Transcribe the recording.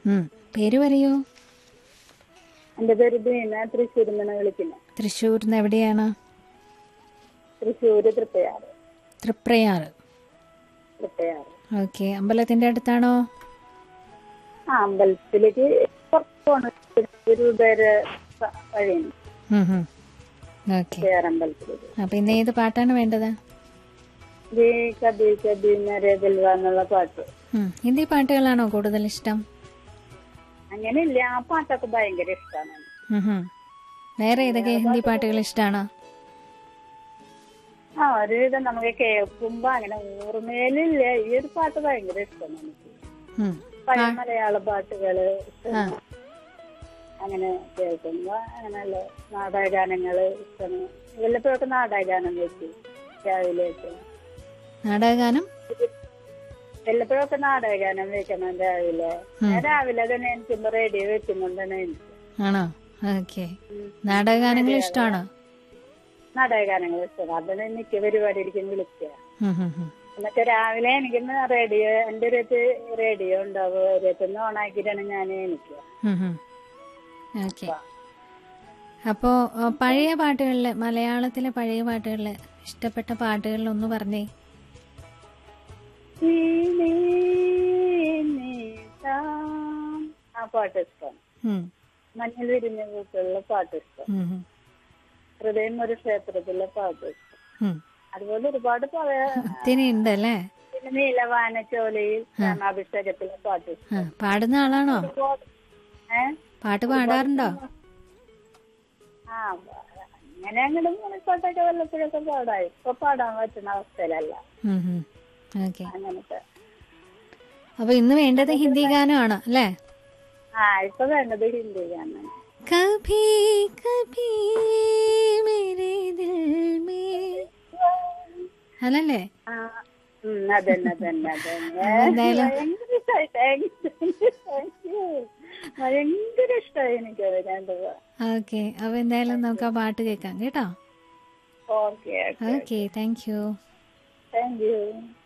ഉം. പേര് പറയൂ എന്റെ പേര് ബീന തൃശ്ശൂരിൽ നിന്നാണ് വിളിക്കുന്നത് തൃശ്ശൂരിൽ നിന്ന് എവിടെയാണ് തൃശ്ശൂര് തൃപ്പയാറ് തൃപ്രയാറ് തൃപ്പയാറ് ഓക്കെ അമ്പലത്തിന്റെ അടുത്താണോ ആ അമ്പലത്തിലേക്ക് കുറച്ച് പോണം ഒരു പേര് വഴിയുണ്ട് ഓക്കെ പേരമ്പലത്തിലേക്ക് അപ്പൊ ഇന്ന് ഏത് പാട്ടാണ് വേണ്ടത് ദീ കബി കബി നരേ ദിൽവ എന്നുള്ള പാട്ട് ഉം. ഹിന്ദി പാട്ടുകളാണോ കൂടുതൽ ഇഷ്ടം അങ്ങനെയില്ല ആ പാട്ടൊക്കെ ഭയങ്കര ഇഷ്ടമാണ് ഉം ഹും. വേറെ ഏതൊക്കെ ഹിന്ദി പാട്ടുകൾ ഇഷ്ടമാണ് ആ ഒരുവിധം നമുക്ക് കേൾക്കുമ്പോ അങ്ങനെ ഓർമ്മയിലില്ല ഈ ഒരു പാട്ട് ഭയങ്കര ഇഷ്ടമാണ് എനിക്ക് ഉം. പഴയ മലയാള പാട്ടുകള് ഇഷ്ടമാണ് അങ്ങനെ കേൾക്കുമ്പോ അങ്ങനെയുള്ള നാടകഗാനങ്ങള് ഇഷ്ടമാണ് വല്ലപ്പോഴൊക്കെ നാടകഗാനം വെച്ചു രാവിലെയൊക്കെ നാടകഗാനം വല്ലപ്പോഴൊക്കെ നാടകഗാനം വെക്കണം രാവിലെ ഞാൻ രാവിലെ തന്നെ എനിക്കുമ്പോ റേഡിയോ വെക്കുന്നുണ്ടാണ് എനിക്ക് ആണോ ഓക്കെ നാടകഗാനങ്ങൾ ഇഷ്ടമാണോ നാടകഗാനങ്ങൾ ഇഷ്ടമാണ് അതാണ് എനിക്ക് പരിപാടിയിലേക്ക് വിളിക്കുക ഉം ഹും ഹും. എന്നിട്ട് രാവിലെ എനിക്കിന്ന് റേഡിയോ എന്റെ ഒരു റേഡിയോ ഉണ്ടാവും ഓരോരുത്തന്ന് ഓണാക്കിയിട്ടാണ് ഞാൻ എനിക്ക് ഉം ഹും. ഓക്കെ അപ്പോ ആ, പഴയ പാട്ടുകളില് മലയാളത്തിലെ പഴയ പാട്ടുകളില് ഇഷ്ടപ്പെട്ട പാട്ടുകളിൽ ഒന്ന് പറഞ്ഞേ ആ പാട്ട് ഇഷ്ടം ഉം. മഞ്ഞൾ വിരിഞ്ഞ പൂക്കളിലെ പാട്ട് ഇഷ്ടം ഉം ഹും. ഹൃദയം ഒരു ക്ഷേത്രത്തിലെ പാട്ട് ഇഷ്ടം ഉം. അതുപോലെ ഒരുപാട് പറയാ ഒത്തിരി ഉണ്ട് അല്ലേ പിന്നെ നീലവാനച്ചോലയിൽ രാമാഭിഷേകത്തിലെ പാട്ട് ഇഷ്ടം ആ, പാടുന്ന ആളാണോ ഒരുപാട് ഏ പാട്ട് പാടാറുണ്ടോ ആ അങ്ങനെ അങ്ങോട്ട് മൂന്നിപ്പാട്ടൊക്കെ വല്ലപ്പോഴൊക്കെ പാടാം ഇപ്പൊ പാടാൻ പറ്റുന്ന അവസ്ഥയിലല്ല ഉം ഹും. ഓക്കെ അങ്ങനത്തെ അപ്പൊ ഇന്ന് വേണ്ടത് ഹിന്ദി ഗാനമാണ് അല്ലേ ആ ഇപ്പൊ വേണ്ടത് ഹിന്ദി ഗാനം കഭി കഭി മേരെ ദിൽ മേ അല്ലല്ലേ ആ ഉം, അതന്നെ അതന്നെ അതന്നെ എന്തായാലും- ഭയങ്കര ഇഷ്ടായി താങ്ക് യു താങ്ക് യു ഭയങ്കര ഇഷ്ടമായി എനിക്കത് രണ്ടു ഓക്കെ അപ്പൊ എന്തായാലും നമുക്ക് ആ പാട്ട് കേൾക്കാം കേട്ടോ okay okay thank you thank U